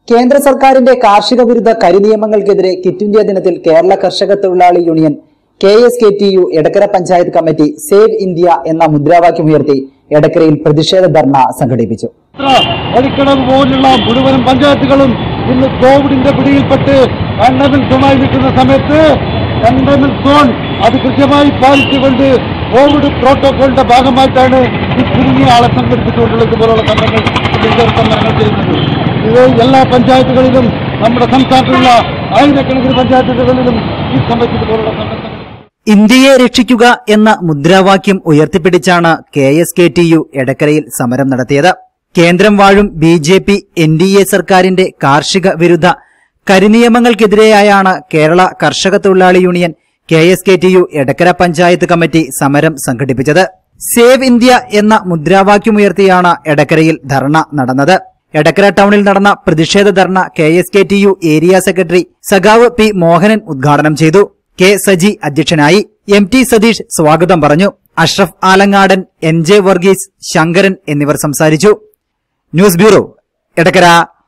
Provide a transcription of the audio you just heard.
കേന്ദ്ര സർക്കാരിന്റെ കാർഷിക വിരുദ്ധ കരിനിയമങ്ങൾക്കെതിരെ കിറ്റ് ഇന്ത്യ ദിനത്തിൽ കേരള കർഷക തൊഴിലാളി union K S K T U Edakkara panchayat committee save India എന്ന മുദ്രാവാക്യമുയർത്തി എടക്കരയിൽ പ്രതിഷേധ ധർണ സംഘടിപ്പിച്ചു വഴിക്കടവ് പോലുള്ള മുഴുവൻ പഞ്ചായത്തുകളും ഇന്ന് കോവിഡിന്റെ പിടിയിൽപ്പെട്ട് കണ്ടെയ്ൻമെന്റ് സോണായി നിൽക്കുന്ന സമയത്ത് കണ്ടെയ്ൻമെന്റ് സോൺ അത് കൃത്യമായി പാലിച്ചുകൊണ്ട് കോവിഡ് പ്രോട്ടോകോളിന്റെ ഭാഗമായിട്ടാണ് ഈ ചുരുങ്ങിയ ആളെ സംഘടിപ്പിച്ചുകൊണ്ടുള്ള ഇതുപോലുള്ള സമരങ്ങൾ ഇതിന്റെ സമരങ്ങൾ ചെയ്യുന്നത് ഇത് എല്ലാ പഞ്ചായത്തുകളിലും നമ്മുടെ സംസ്ഥാനത്തുള്ള ആയിരക്കണക്കിന് പഞ്ചായത്തുകളിലും ഈ സമയത്ത് ഇതുപോലുള്ള സമരങ്ങൾ ഇന്ത്യയെ രക്ഷിക്കുക എന്ന മുദ്രാവാക്യം ഉയർത്തിപ്പിടിച്ചാണ് K S K T U എടക്കരയിൽ സമരം നടത്തിയത് കേന്ദ്രം വാഴും B J P N D A സർക്കാരിന്റെ കാർഷിക വിരുദ്ധ കരിനിയമങ്ങൾക്കെതിരെയായാണ് കേരള കർഷക തൊഴിലാളി union K S K T U Edakkara panchayat committee സമരം സംഘടിപ്പിച്ചത് സേവ് ഇന്ത്യ എന്ന മുദ്രാവാക്യമുയർത്തിയാണ് എടക്കരയിൽ ധർണ നടന്നത് എടക്കര ടൌണിൽ നടന്ന പ്രതിഷേധ dharna K S K T U area secretary സഖാവ് പി മോഹനൻ ഉദ്ഘാടനം ചെയ്തു കെ സജി അധ്യക്ഷനായി എം ടി സതീഷ് സ്വാഗതം പറഞ്ഞു അഷ്റഫ് ആലങ്ങാടൻ എൻ ജെ വർഗീസ് ശങ്കരൻ എന്നിവർ സംസാരിച്ചു ന്യൂസ് ബ്യൂറോ എടക്കര